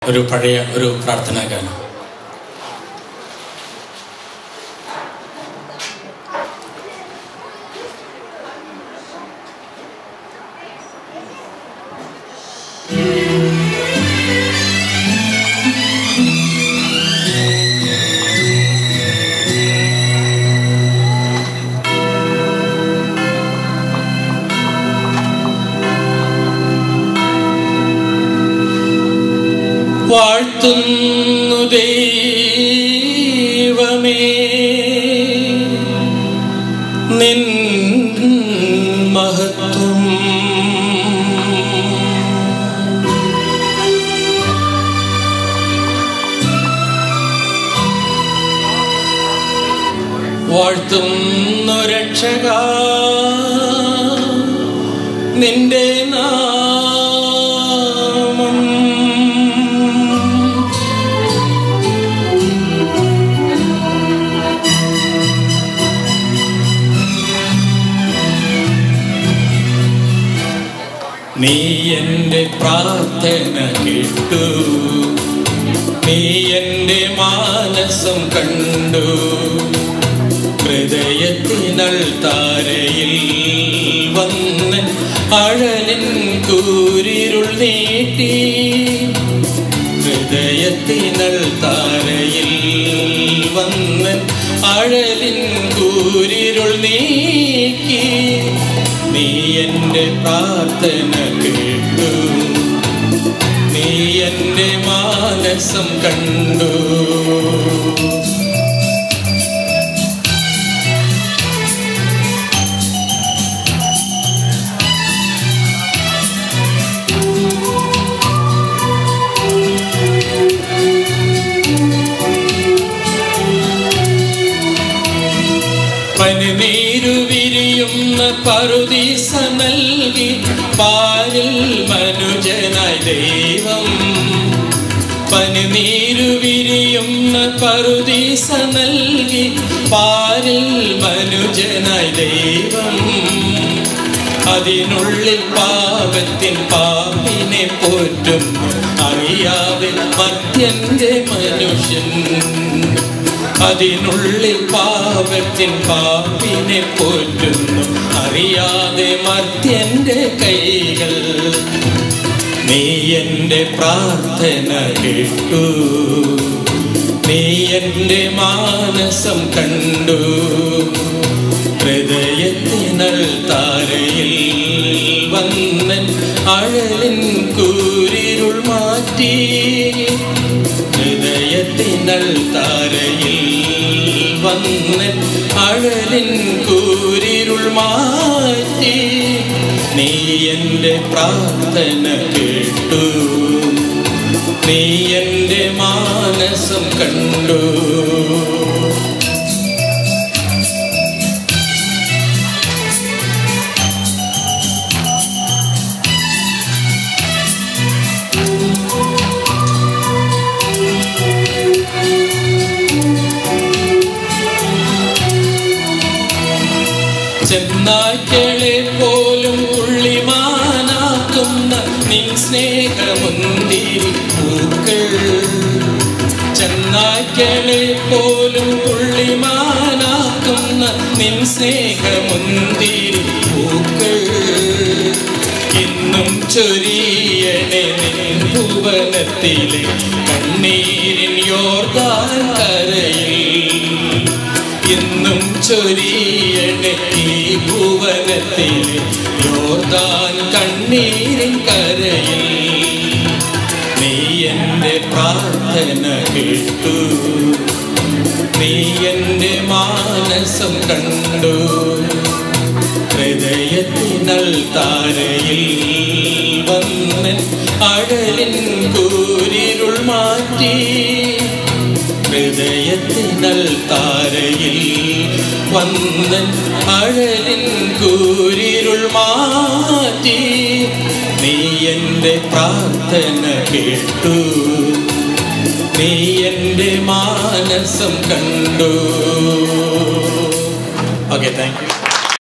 ഒരു പഴയ ഒരു പ്രാർത്ഥനാ ഗാനം വാഴ്ത്തുന്നു ദൈവമേ നിൻ മഹത്വം വാഴ്ത്തുന്നു രക്ഷക നിന്റെ നാമം നീ എൻ്റെ പ്രാർത്ഥന കേട്ടു നീ എൻ്റെ മാനസം കണ്ടു ഹൃദയത്തിനൾ താരയിൽ വന്ന് അഴലിൻ കൂരിരുൾ നീട്ടി ഹൃദയത്തിനൾ താരയിൽ വന്ന് അഴലിൻ കൂരിരുൾ നീക്കി നീ എൻ്റെ പ്രാർത്ഥന കേട്ടു നീ എൻ്റെ മാനസം കണ്ടു പനിനീരു വിരിയുന്ന പറുദീസ നൽകി പാലിൽ മനുജനായി ദൈവം പനിനീരു വിരിയുന്ന പറുദീസ നൽകി പാലിൽ മനുജനായി ദൈവം അതിനുള്ളിൽ പാപത്തിൻ പാപിനെ പോറ്റും അറിയാതെ മത്യന്റെ മനുഷ്യൻ അതിനുള്ളിൽ പാപത്തിൻ പാപ്പിനെ പോറ്റുന്നു അറിയാതെ മത്യന്റെ കൈകൾ നീ എൻ്റെ പ്രാർത്ഥന കേട്ടു നീ എൻ്റെ മാനസം കണ്ടു ഹൃദയത്തിനൽ താരയിൽ വന്നൻ അഴലിൻ കൂരിരുൾ മാറ്റി ഹൃദയത്തിനൽ താരയിൽ വന്ന് അഴലിൻ കൂരിരുൾ മാറ്റി നീ എൻ്റെ പ്രാർത്ഥന കേട്ടു നീ എൻ്റെ മാനസം കണ്ടു ചെന്നായ്ക്കളെ പോലും ഉള്ളിമാനാക്കുന്ന നിൻ സ്നേഹമുന്തിരി പൂക്കൾ ചെന്നായ്ക്കളെ പോലും ഉള്ളിമാനാക്കുന്ന നിൻ സ്നേഹമുന്തിരി പൂക്കൾ ഇന്നും ചൊരിയണേ നിൻ ഭുവനത്തിലെ കണ്ണീരിൻ യോർദാൻ കരയിൽ ഇന്നും ചൊരിയണേ ഈ ഭുവനത്തിലെ യോർദാൻ കണ്ണീരിൻ കരയിൽ നീ എൻ്റെ പ്രാർത്ഥന കേട്ടു നീ എൻ്റെ മാനസം കണ്ടു ഹൃദയത്തിനൽ താരയിൽ വന്ന് അടലിൻ കൂരിരുൾ മാറ്റി ഹൃദയത്തിനൽ താരയിൽ വന്ന് അഴലിൻ കൂരിരുൾ മാറ്റി നീ എൻ്റെ പ്രാർത്ഥന കേട്ടു നീ എൻ്റെ മാനസം കണ്ടു ഓക്കെ താങ്ക് യു